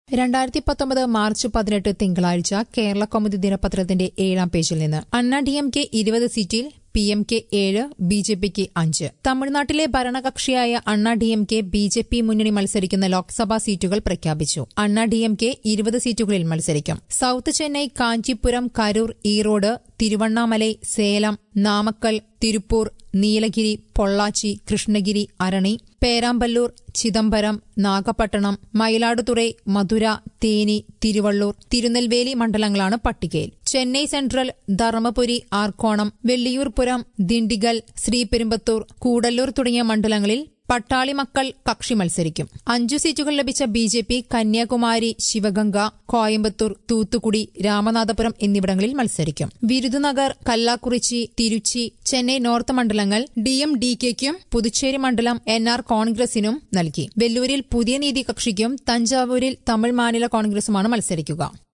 രണ്ടായിരത്തി പത്തൊമ്പത് മാർച്ച് പതിനെട്ട് തിങ്കളാഴ്ച കേരള കൗമുദി ദിനപത്രത്തിന്റെ ഏഴാം പേജിൽ നിന്ന് അണ്ണാ ഡി എം കെ ഇരുപത് സീറ്റിൽ പി എം കെ ഏഴ് ബി ജെ പിക്ക് അഞ്ച് തമിഴ്നാട്ടിലെ ഭരണകക്ഷിയായ അണ്ണാ D M K B J P മുന്നണി മത്സരിക്കുന്ന ലോക്സഭാ സീറ്റുകൾ പ്രഖ്യാപിച്ചു അണ്ണാ ഡി എം കെ ഇരുപത് സീറ്റുകളിൽ മത്സരിക്കും സൌത്ത് ചെന്നൈ കാഞ്ചിപുരം കരൂർ ഈറോഡ് തിരുവണ്ണാമലൈ സേലം നാമക്കൽ തിരുപ്പൂർ നീലഗിരി പൊള്ളാച്ചി കൃഷ്ണഗിരി അരണി പേരാമ്പല്ലൂർ ചിദംബരം നാഗപട്ടണം മയിലാടുതുറൈ മധുര തേനി തിരുവള്ളൂർ തിരുനെൽവേലി മണ്ഡലങ്ങളാണ് പട്ടികയിൽ ചെന്നൈ സെൻട്രൽ ധർമ്മപുരി ആർക്കോണം വെള്ളിയൂർപുരം ദിണ്ടിഗൽ ശ്രീപെരുമ്പത്തൂർ കൂടല്ലൂർ തുടങ്ങിയ മണ്ഡലങ്ങളിൽ പട്ടാളി മക്കൾ കക്ഷി മത്സരിക്കും അഞ്ചു സീറ്റുകൾ ലഭിച്ച B J P Kanyakumari Sivaganga Coimbatore Thoothukudi Ramanathapuram എന്നിവിടങ്ങളിൽ മത്സരിക്കും വിരുദുനഗർ കല്ലാക്കുറിച്ചി തിരുച്ചി ചെന്നൈ നോർത്ത് മണ്ഡലങ്ങൾ ഡി എം ഡി കെക്കും പുതുച്ചേരി മണ്ഡലം എൻ ആർ കോൺഗ്രസിനും നൽകി വെല്ലൂരിൽ പുതിയ നീതി കക്ഷിക്കും തഞ്ചാവൂരിൽ തമിഴ് മാനില കോൺഗ്രസുമാണ് മത്സരിക്കുക